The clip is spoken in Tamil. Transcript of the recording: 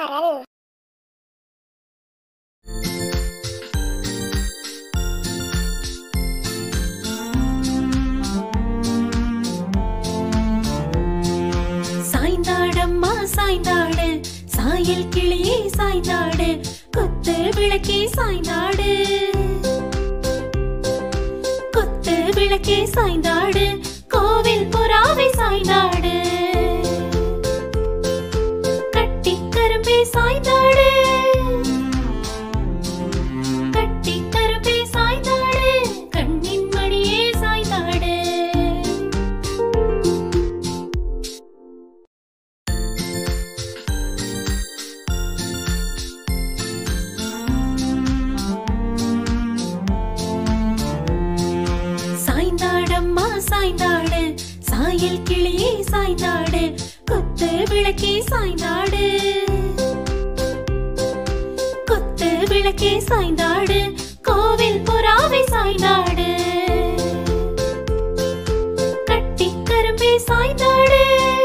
சாரல் சாய்ந்தாடம்மா சாய்ந்தாடு சாயல் கிளியே சாய்ந்தாடு கொத்து விளக்கே சாய்ந்தாடு கொத்து விளக்கே சாய்ந்தாடு கோவில் புறாவை சாய்ந்தாடு கட்டி கரும்பே சாய்ந்தாடு கட்டி கரும்பே சாய்ந்தாடு கண்ணின் மணியே சாய்ந்தாடு சாய்ந்தாடம்மா சாய்ந்தாடு சாயல் கிளியே சாய்ந்தாடு கொத்து விளக்கே சாய்ந்தாடு கொத்து விளக்கே சாய்ந்தாடு கோவில் புறாவை சாய்ந்தாடு கட்டி கரும்பே சாய்ந்தாடு